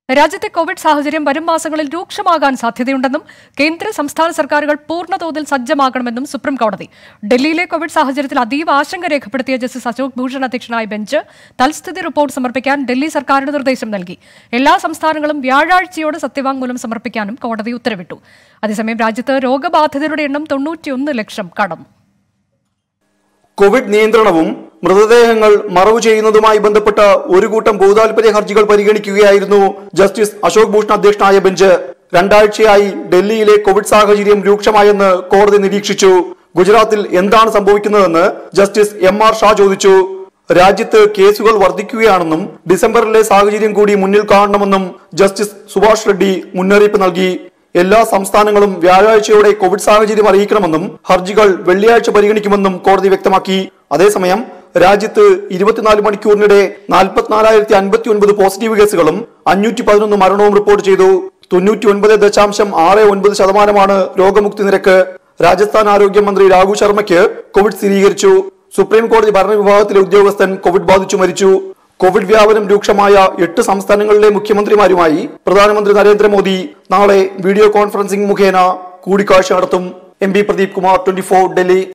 രാജ്യത്തെ കോവിഡ് സാഹചര്യം വരും മാസങ്ങളിൽ രൂക്ഷമാകാൻ സാധ്യതയുണ്ടെന്നും കേന്ദ്ര സംസ്ഥാന സർക്കാരുകൾ പൂർണ്ണതോതിൽ സജ്ജമാകണമെന്നും സുപ്രീം കോടതി ഡൽഹിയിലെ കോവിഡ് സാഹചര്യത്തിൽ അതീവ ആശങ്ക രേഖപ്പെടുത്തിയ ജസ്റ്റിസ് അശോക് ഭൂഷൺ അധ്യക്ഷനായ ബെഞ്ച് തൽസ്ഥിതി റിപ്പോർട്ട് സമർപ്പിക്കാൻ ഡൽഹി സർക്കാരിന് നിർദ്ദേശം നൽകി എല്ലാ സംസ്ഥാനങ്ങളും വ്യാഴാഴ്ചയോടെ സത്യവാങ്മൂലം സമർപ്പിക്കാനും കോടതി ഉത്തരവിട്ടു അതേസമയം രാജ്യത്ത് രോഗബാധിതരുടെ എണ്ണം തൊണ്ണൂറ്റിയൊന്ന് ലക്ഷം കടന്നു കോവിഡ് നിയന്ത്രണവും മൃതദേഹങ്ങൾ മറവു ചെയ്യുന്നതുമായി ബന്ധപ്പെട്ട ഒരു കൂട്ടം ഭൂതാൽപര്യ ഹർജികൾ പരിഗണിക്കുകയായിരുന്നു ജസ്റ്റിസ് അശോക് ഭൂഷൺ അധ്യക്ഷനായ ബെഞ്ച് രണ്ടാഴ്ചയായി ഡൽഹിയിലെ കോവിഡ് സാഹചര്യം രൂക്ഷമായെന്ന് കോടതി നിരീക്ഷിച്ചു ഗുജറാത്തിൽ എന്താണ് സംഭവിക്കുന്നതെന്ന് ജസ്റ്റിസ് എം ആർ ഷാ ചോദിച്ചു രാജ്യത്ത് കേസുകൾ വർദ്ധിക്കുകയാണെന്നും ഡിസംബറിലെ സാഹചര്യം കൂടി മുന്നിൽ കാണണമെന്നും ജസ്റ്റിസ് സുഭാഷ് റെഡ്ഡി മുന്നറിയിപ്പ് നൽകി എല്ലാ സംസ്ഥാനങ്ങളും വ്യാഴാഴ്ചയോടെ കോവിഡ് സാഹചര്യം അറിയിക്കണമെന്നും ഹർജികൾ വെള്ളിയാഴ്ച പരിഗണിക്കുമെന്നും കോടതി വ്യക്തമാക്കി അതേസമയം രാജ്യത്ത് ഇരുപത്തിനാല് മണിക്കൂറിനിടെ നാൽപ്പത്തിനാലായിരത്തി അൻപത്തി ഒൻപത് പോസിറ്റീവ് കേസുകളും അഞ്ഞൂറ്റി പതിനൊന്ന് മരണവും റിപ്പോർട്ട് ചെയ്തു തൊണ്ണൂറ്റി ഒൻപത് ദശാംശം ആറ് ഒൻപത് ശതമാനമാണ് രോഗമുക്തി നിരക്ക് രാജസ്ഥാൻ ആരോഗ്യമന്ത്രി രാഘു ശർമ്മയ്ക്ക് കോവിഡ് സ്ഥിരീകരിച്ചു സുപ്രീം കോടതി ഭരണവിഭാഗത്തിലെ ഉദ്യോഗസ്ഥൻ കോവിഡ് ബാധിച്ചു മരിച്ചു കോവിഡ് വ്യാപനം രൂക്ഷമായ എട്ട് സംസ്ഥാനങ്ങളിലെ മുഖ്യമന്ത്രിമാരുമായി പ്രധാനമന്ത്രി നരേന്ദ്രമോദി നാളെ വീഡിയോ കോൺഫറൻസിംഗ് മുഖേന കൂടിക്കാഴ്ച നടത്തും M P Pradeep Kumar twenty Delhi